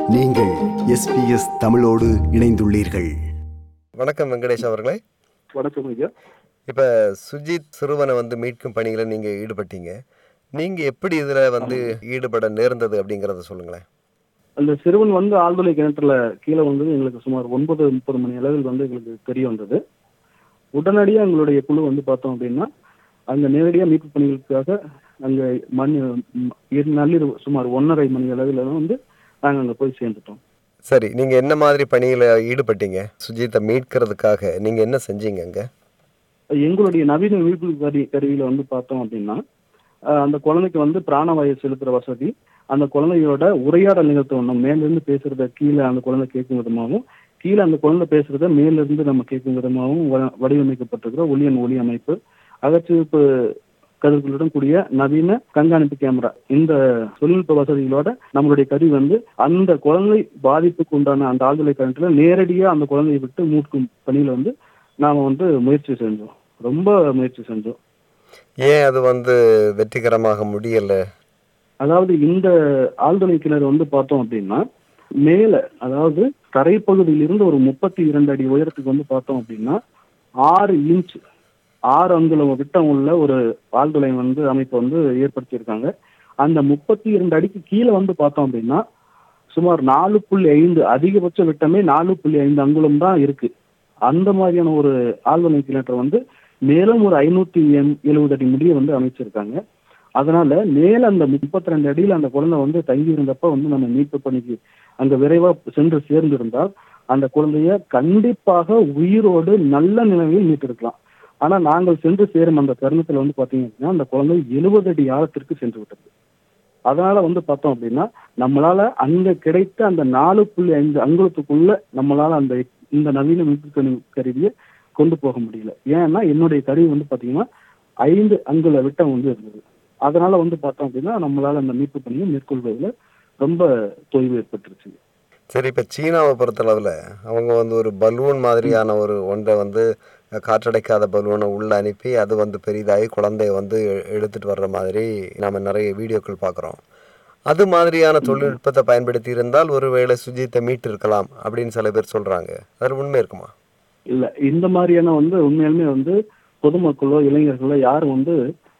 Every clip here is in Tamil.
நீங்கள் எஸ்பிஎஸ் தமிழோடு இணைந்துள்ளீர்கள் வணக்கம் வெங்கடேஷ் அவர்களே வணக்கம் ஐயா இப்போ சுஜித் சிறுவனை வந்து மீட்கும் பணிகளை நீங்கள் ஈடுபட்டீங்க நீங்கள் எப்படி இதில் வந்து ஈடுபட நேர்ந்தது அப்படிங்கிறத சொல்லுங்களேன் அந்த சிறுவன் வந்து ஆழ்துளை கிணற்றுல கீழே வந்தது எங்களுக்கு சுமார் ஒன்பது முப்பது மணி அளவில் வந்து எங்களுக்கு தெரிய வந்தது உடனடியாக எங்களுடைய குழு வந்து பார்த்தோம் அப்படின்னா அங்க நேரடியாக மீட்பு பணிகளுக்காக அங்க மணி ம், இரு நள்ளிரவு சுமார் ஒன்றரை மணி அளவில் வந்து நாங்கள் அங்கே போய் சேர்ந்துட்டோம் சரி நீங்கள் என்ன மாதிரி பணியில் ஈடுபட்டீங்க சுஜித்தை மீட்கிறதுக்காக நீங்கள் என்ன செஞ்சீங்க அங்கே எங்களுடைய நவீன மீட்பு கருவி கருவியில வந்து பார்த்தோம் அப்படின்னா அஹ், அந்த குழந்தைக்கு வந்து பிராணவாயு செலுத்துற வசதி அந்த குழந்தையோட உரையாடல் நிகழ்த்தணும் மேலிருந்து பேசுறத கீழே அந்த குழந்தை கேட்கும் விதமாகவும் கீழே அந்த குழந்தை பேசுறத மேலிருந்து நம்ம கேட்கும் விதமாகவும் வ- வடிவமைக்கப்பட்டிருக்கிற ஒளியன் ஒளி அமைப்பு அகச்சிவப்பு கதிர்களுடன் கூடிய நவீன கண்காணிப்பு கேமரா இந்த தொழில்நுட்ப வசதிகளோட நம்மளுடைய கருவி வந்து அந்த குழந்தை பாதிப்புக்கு உண்டான அந்த ஆழ்துளை கரண்ட்ல நேரடியா அந்த குழந்தையை விட்டு மீட்கும் பணியில வந்து நாம வந்து முயற்சி செஞ்சோம் ரொம்ப முயற்சி செஞ்சோம் ஏன் அது வந்து வெற்றிகரமாக முடியலை அதாவது இந்த ஆழ்துளை கிணறு வந்து பார்த்தோம் அப்படின்னா மேல அதாவது தரைப்பகுதியிலிருந்து ஒரு முப்பத்தி இரண்டு அடி உயரத்துக்கு வந்து பார்த்தோம் அப்படின்னா ஆறு இன்ச் ஆறு அங்குலம் விட்டம் உள்ள ஒரு ஆழ்துளை வந்து அமைப்பு வந்து ஏற்படுத்தியிருக்காங்க அந்த முப்பத்தி இரண்டு அடிக்கு கீழே வந்து பார்த்தோம் அப்படின்னா சுமார் நாலு புள்ளி ஐந்து அதிகபட்ச விட்டமே நாலு புள்ளி ஐந்து அங்குலம் தான் இருக்கு அந்த மாதிரியான ஒரு ஆழ்துளை கிணற்றை வந்து மேலும் ஒரு ஐநூத்தி எழுபது அடி முடிய வந்து அமைச்சிருக்காங்க அதனால மேல அந்த முப்பத்தி ரெண்டு அடியில அந்த குழந்தை வந்து தங்கி இருந்தப்ப வந்து நம்ம மீட்பு பணிக்கு அங்க விரைவா சென்று சேர்ந்திருந்தால் அந்த குழந்தைய கண்டிப்பாக உயிரோடு நல்ல நிலையில் மீட்டெடுக்கலாம் ஆனா நாங்கள் சென்று சேரும் அந்த தருணத்துல வந்து பாத்தீங்க அப்படின்னா அந்த குழந்தை எழுபது அடி ஆழத்திற்கு சென்று விட்டது அதனால வந்து பார்த்தோம் அப்படின்னா நம்மளால அங்க கிடைத்த அந்த நாலு புள்ளி ஐந்து அங்குலத்துக்குள்ள நம்மளால அந்த இந்த நவீன மீட்பு கருவி- கருவியை கொண்டு போக முடியல ஏன்னா என்னுடைய கருவி வந்து பாத்தீங்கன்னா ஐந்து அங்குல விட்டம் வந்து இருந்தது அதனால வந்து பார்த்தோம் அப்படின்னா நம்மளால அந்த மீட்பு பணியை மேற்கொள்வதில் ரொம்ப தொய்வு ஏற்பட்டுருச்சு சரி இப்போ சீனாவை பொறுத்தளவில் அவங்க வந்து ஒரு பலூன் மாதிரியான ஒரு ஒன்றை வந்து காற்றடைக்காத பலூனை உள்ள அனுப்பி அது வந்து பெரிதாகி குழந்தைய வந்து எ- எடுத்துட்டு வர்ற மாதிரி நாம நிறைய வீடியோக்கள் பார்க்குறோம் அது மாதிரியான தொழில்நுட்பத்தை பயன்படுத்தி இருந்தால் ஒருவேளை சுஜித்தை மீட்டு இருக்கலாம் அப்படின்னு சில பேர் சொல்றாங்க அது உண்மை இருக்குமா இல்ல இந்த மாதிரியான வந்து உண்மையாலுமே வந்து பொதுமக்களோ இளைஞர்களோ யாரும் வந்து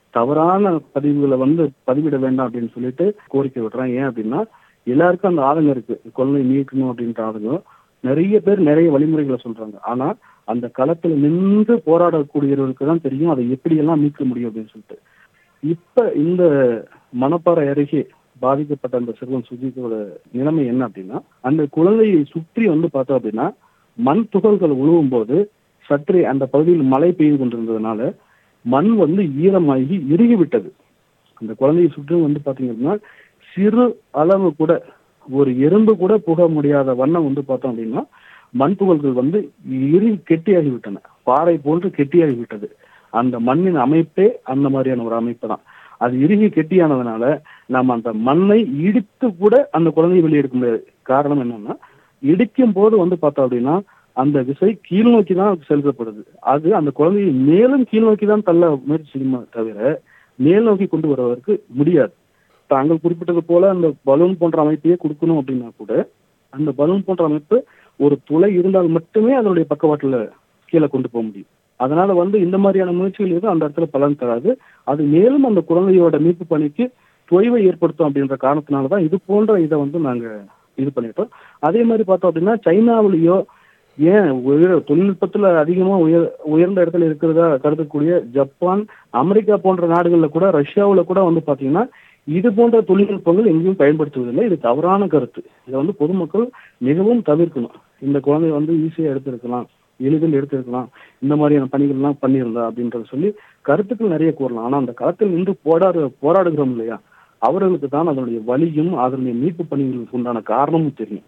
தவறான பதிவுகளை வந்து பதிவிட வேண்டாம் அப்படின்னு சொல்லிட்டு கோரிக்கை விடுறேன் ஏன் அப்படின்னா எல்லாருக்கும் அந்த ஆதங்கம் இருக்கு குழந்தை மீட்கணும் அப்படின்ற ஆதங்கம் நிறைய பேர் நிறைய வழிமுறைகளை சொல்றாங்க ஆனா அந்த களத்துல நின்று போராடக்கூடியவர்களுக்கு தான் தெரியும் அதை எப்படி எல்லாம் மீட்க முடியும் அப்படின்னு சொல்லிட்டு இப்ப இந்த மணப்பாறை அருகே பாதிக்கப்பட்ட அந்த சிறுவன் சுஜித்தோட நிலைமை என்ன அப்படின்னா அந்த குழந்தையை சுற்றி வந்து பார்த்தோம் அப்படின்னா மண் துகள்கள் உழுவும் போது சற்றே அந்த பகுதியில் மழை பெய்து கொண்டிருந்ததுனால மண் வந்து ஈரமாகி இறுகி விட்டது அந்த குழந்தையை சுற்றி வந்து பாத்தீங்க அப்படின்னா சிறு அளவு கூட ஒரு எறும்பு கூட புக முடியாத வண்ணம் வந்து பார்த்தோம் அப்படின்னா மண் துகள்கள் வந்து இறுகி கெட்டியாகி விட்டன பாறை போன்று கெட்டியாகி விட்டது அந்த மண்ணின் அமைப்பே அந்த மாதிரியான ஒரு அமைப்பு தான் அது இறுகி கெட்டியானதுனால நம்ம அந்த மண்ணை இடித்து கூட அந்த குழந்தையை வெளியே எடுக்க முடியாது காரணம் என்னன்னா இடிக்கும் போது வந்து பார்த்தோம் அப்படின்னா அந்த விசை கீழ் நோக்கி தான் செலுத்தப்படுது அது அந்த குழந்தையை மேலும் கீழ் நோக்கி தான் தள்ள முயற்சி செய்யுமே தவிர மேல் நோக்கி கொண்டு வருவதற்கு முடியாது தாங்கள் குறிப்பிட்டது போல அந்த பலூன் போன்ற அமைப்பையே கொடுக்கணும் அப்படின்னா கூட அந்த பலூன் போன்ற அமைப்பு ஒரு துளை இருந்தால் மட்டுமே அதனுடைய பக்கவாட்டுல கீழே கொண்டு போக முடியும் அதனால வந்து இந்த மாதிரியான முயற்சிகள் எதுவும் அந்த இடத்துல பலன் தராது அது மேலும் அந்த குழந்தையோட மீட்பு பணிக்கு தொய்வை ஏற்படுத்தும் அப்படின்ற காரணத்தினாலதான் இது போன்ற இதை வந்து நாங்க இது பண்ணிட்டோம் அதே மாதிரி பார்த்தோம் அப்படின்னா சைனாவிலேயோ ஏன் உயர் தொழில்நுட்பத்துல அதிகமா உயர் உயர்ந்த இடத்துல இருக்கிறதா கருதக்கூடிய ஜப்பான் அமெரிக்கா போன்ற நாடுகள்ல கூட ரஷ்யாவுல கூட வந்து பாத்தீங்கன்னா இது போன்ற தொழில்நுட்பங்கள் எங்கேயும் பயன்படுத்துவதில்லை இது தவறான கருத்து இதை வந்து பொதுமக்கள் மிகவும் தவிர்க்கணும் இந்த குழந்தைய வந்து ஈஸியா எடுத்திருக்கலாம் எளிதில் எடுத்திருக்கலாம் இந்த மாதிரியான பணிகள்லாம் பண்ணியிருந்தா அப்படின்றத சொல்லி கருத்துக்கள் நிறைய கூறலாம் ஆனா அந்த களத்தில் நின்று போராடு போராடுகிறோம் இல்லையா அவர்களுக்கு தான் அதனுடைய வலியும் அதனுடைய மீட்பு பணிகளுக்கு உண்டான காரணமும் தெரியும்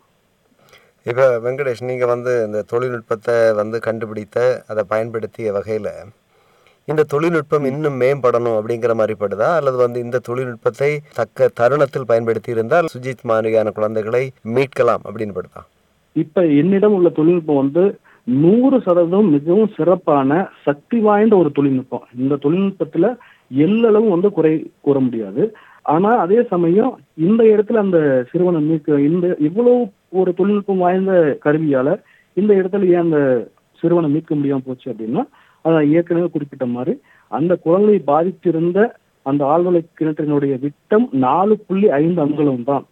இப்போ வெங்கடேஷ் நீங்கள் வந்து இந்த தொழில்நுட்பத்தை வந்து கண்டுபிடித்த அதை பயன்படுத்திய வகையில் இந்த தொழில்நுட்பம் இன்னும் மேம்படணும் அப்படிங்கிற மாதிரி படுதா அல்லது வந்து இந்த தொழில்நுட்பத்தை தக்க தருணத்தில் பயன்படுத்தி இருந்தால் சுஜித் மாதிரியான குழந்தைகளை மீட்கலாம் அப்படின்னு படுதா இப்ப என்னிடம் உள்ள தொழில்நுட்பம் வந்து நூறு சதவீதம் மிகவும் சிறப்பான சக்தி வாய்ந்த ஒரு தொழில்நுட்பம் இந்த தொழில்நுட்பத்துல எல்லளவும் வந்து குறை கூற முடியாது ஆனா அதே சமயம் இந்த இடத்துல அந்த சிறுவனை மீட்க இந்த இவ்வளவு ஒரு தொழில்நுட்பம் வாய்ந்த கருவியால இந்த இடத்துல ஏன் அந்த சிறுவனை மீட்க முடியாம போச்சு அப்படின்னா அதான் ஏற்கனவே குறிப்பிட்ட மாதிரி அந்த குழந்தை பாதித்திருந்த அந்த ஆழ்துளை கிணற்றினுடைய விட்டம் நாலு புள்ளி ஐந்து அங்குலம் தான்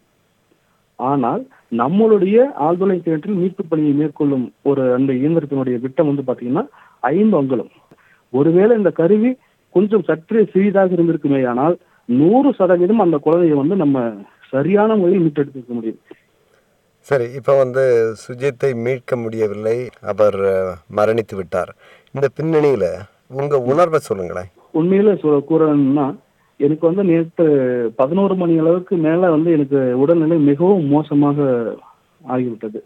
ஆனால் நம்மளுடைய ஆழ்துளை கிணற்றில் மீட்பு பணியை மேற்கொள்ளும் ஒரு அந்த இயந்திரத்தினுடைய விட்டம் வந்து பாத்தீங்கன்னா ஐந்து அங்குலம் ஒருவேளை இந்த கருவி கொஞ்சம் சற்றே சிறிதாக இருந்திருக்குமே ஆனால் நூறு சதவீதம் அந்த குழந்தையை வந்து நம்ம சரியான முறையில் மீட்டெடுத்திருக்க முடியும் சரி இப்போ வந்து சுஜித்தை மீட்க முடியவில்லை அவர் அஹ், மரணித்து விட்டார் இந்த பின்னணியில் உங்கள் உணர்வை சொல்லுங்களேன் உண்மையில சொ- கூறணும்னா எனக்கு வந்து நேற்று பதினோரு மணி அளவுக்கு மேல வந்து எனக்கு உடல்நிலை மிகவும் மோசமாக ஆகிவிட்டது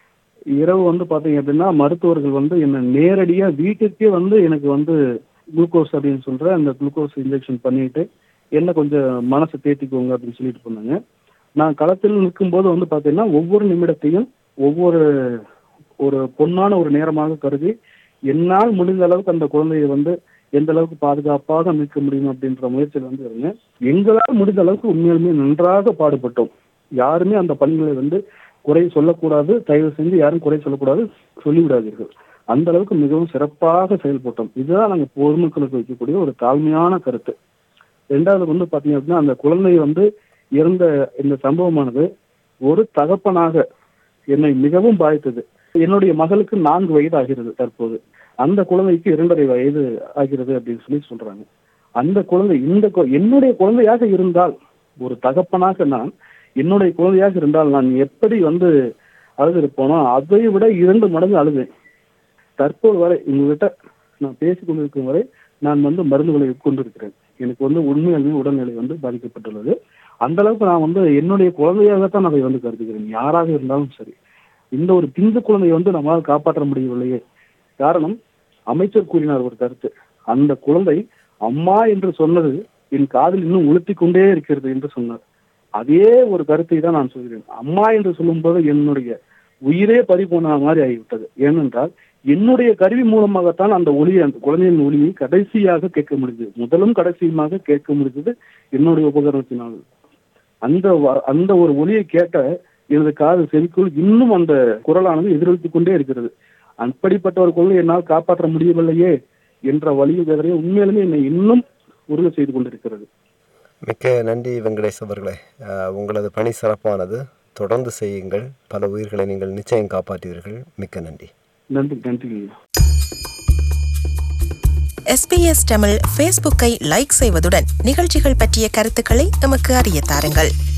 இரவு வந்து பாத்தீங்க அப்படின்னா மருத்துவர்கள் வந்து என்ன நேரடியா வீட்டுக்கே வந்து எனக்கு வந்து குளுக்கோஸ் அப்படின்னு சொல்ற அந்த குளுக்கோஸ் இன்ஜெக்ஷன் பண்ணிட்டு என்ன கொஞ்சம் மனசை தேத்திக்கோங்க அப்படின்னு சொல்லிட்டு போனாங்க நான் களத்தில் நிற்கும்போது வந்து பாத்தீங்கன்னா ஒவ்வொரு நிமிடத்தையும் ஒவ்வொரு ஒரு பொன்னான ஒரு நேரமாக கருதி என்னால் முடிந்த அளவுக்கு அந்த குழந்தையை வந்து எந்த அளவுக்கு பாதுகாப்பாக மீட்க முடியும் அப்படின்ற முயற்சியில் வந்து இருங்க எங்களால் முடிந்த அளவுக்கு உண்மையாலுமே நன்றாக பாடுபட்டோம் யாருமே அந்த பணிகளை வந்து குறை சொல்லக்கூடாது தயவு செஞ்சு யாரும் குறை சொல்லக்கூடாது சொல்லிவிடாதீர்கள் அந்த அளவுக்கு மிகவும் சிறப்பாக செயல்பட்டோம் இதுதான் நாங்க பொதுமக்களுக்கு வைக்கக்கூடிய ஒரு தாழ்மையான கருத்து ரெண்டாவது வந்து பாத்தீங்க அப்படின்னா அந்த குழந்தை வந்து இறந்த இந்த சம்பவமானது ஒரு தகப்பனாக என்னை மிகவும் பாதித்தது என்னுடைய மகளுக்கு நான்கு வயது ஆகிறது தற்போது அந்த குழந்தைக்கு இரண்டரை வயது ஆகிறது அப்படின்னு சொல்லி சொல்றாங்க அந்த குழந்தை இந்த கு- என்னுடைய குழந்தையாக இருந்தால் ஒரு தகப்பனாக நான் என்னுடைய குழந்தையாக இருந்தால் நான் எப்படி வந்து அழுதிருப்போனோ அதை விட இரண்டு மடங்கு அழுதேன் தற்போது வரை உங்ககிட்ட நான் பேசிக் கொண்டிருக்கும் வரை நான் வந்து மருந்துகளை உட்கொண்டிருக்கிறேன் எனக்கு வந்து உண்மையாலுமே உடல்நிலை வந்து பாதிக்கப்பட்டுள்ளது அந்த அளவுக்கு நான் வந்து என்னுடைய குழந்தையாகத்தான் நான் அதை வந்து கருதுகிறேன் யாராக இருந்தாலும் சரி இந்த ஒரு பிந்து குழந்தையை வந்து நம்மளால் காப்பாற்ற முடியவில்லையே காரணம் அமைச்சர் கூறினார் ஒரு கருத்து அந்த குழந்தை அம்மா என்று சொன்னது என் காதில் இன்னும் உளுத்திக் கொண்டே இருக்கிறது என்று சொன்னார் அதே ஒரு கருத்தை தான் நான் சொல்கிறேன் அம்மா என்று சொல்லும்போது என்னுடைய உயிரே பறி போன மாதிரி ஆகிவிட்டது ஏனென்றால் என்னுடைய கருவி மூலமாகத்தான் அந்த ஒளியை அந்த குழந்தையின் ஒளியை கடைசியாக கேட்க முடிஞ்சது முதலும் கடைசியுமாக கேட்க முடிஞ்சது என்னுடைய உபகரணத்தினால் அந்த வ- அந்த ஒரு ஒளியை கேட்ட எனது காது செவிக்குள் இன்னும் அந்த குரலானது எதிரொலித்துக் கொண்டே இருக்கிறது அப்படிப்பட்ட ஒரு குரலை என்னால் காப்பாற்ற முடியவில்லையே என்ற வழியில் வேதனையை உண்மையிலுமே என்னை இன்னும் உறுதி செய்து கொண்டிருக்கிறது மிக்க நன்றி வெங்கடேஷ் அவர்களே அஹ், உங்களது பணி சிறப்பானது தொடர்ந்து செய்யுங்கள் பல உயிர்களை நீங்கள் நிச்சயம் காப்பாற்றுவீர்கள் மிக்க நன்றி நன்றி நன்றி எஸ்பிஎஸ் தமிழ் ஃபேஸ்புக்கை லைக் செய்வதுடன் நிகழ்ச்சிகள் பற்றிய கருத்துக்களை எமக்கு அறிய தாருங்கள்